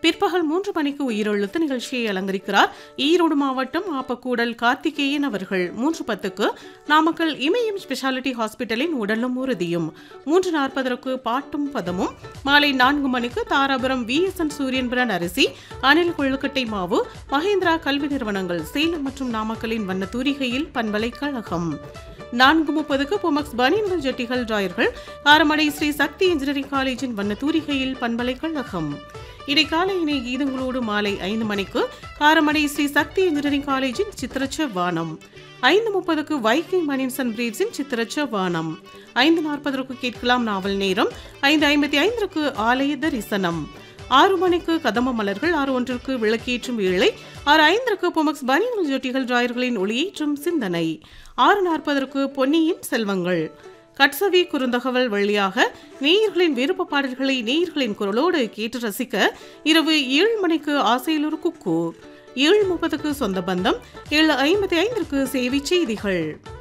பிற்பகல் மூன்று மணிக்கு உயிரெழுத்து நிகழ்ச்சியை அலங்கரிக்கிறார் ஈரோடு மாவட்டம் ஆப்பக்கூடல் கார்த்திகேயன் அவர்கள் மூன்று பத்துக்கு நாமக்கல் இமயம் ஸ்பெஷாலிட்டி ஹாஸ்பிட்டலின் உடலும் உறுதியும் மூன்று நாற்பதற்கு பாட்டும் பதமும் மாலை நான்கு மணிக்கு தாராபுரம் விஎஸ்என் சூரியன் பிரான் அரிசி அனில் கொழுக்கட்டை மாவு மகேந்திரா கல்வி நிறுவனங்கள் சேலம் மற்றும் நாமக்கலின் வண்ண தூரிகையில் பண்பலைக்கழகம் நான்கு முப்பதுக்கு பொமக்ஸ் பனியன்கள் ஜட்டிகள் டிராயர்கள் ஆரமடை ஸ்ரீ சக்தி இன்ஜினியரிங் காலேஜின் வண்ண தூரிகையில் பண்பலைக்கழகம் இடைக்கால இணை கீதங்களோடு மாலை ஐந்து மணிக்கு காரமடை ஸ்ரீ சக்தி இன்ஜினியரிங் காலேஜின் சித்திரச்ச வானம் ஐந்து முப்பதுக்கு வைகை மணின்சன் பிரீவ்ஸின் சித்திரச்ச வானம் ஐந்து நாற்பதற்கு கேட்கலாம் நாவல் நேரம் ஐந்து ஐம்பத்தி ஐந்திற்கு ஆலய தரிசனம் ஆறு மணிக்கு கதம்ப மலர்கள் ஆறு ஒன்றிற்கு விளக்கேற்றும் வேளை ஆறு ஐந்திற்கு பொமக்ஸ் பனியன்கள் ஜோட்டிகள் டிராயர்களின் ஒளியேற்றும் சிந்தனை ஆறு நாற்பதற்கு பொன்னியின் செல்வங்கள் கட்சவி குறுந்தகவல் வழியாக நேயர்களின் விருப்ப பாடல்களை நேயர்களின் குரலோடு கேட்டு ரசிக்க இரவு ஏழு மணிக்கு ஆசையில் ஒரு குக்கு ஏழு முப்பதுக்கு சொந்த பந்தம் ஏழு ஐம்பத்தி ஐந்திற்கு சேவை செய்திகள்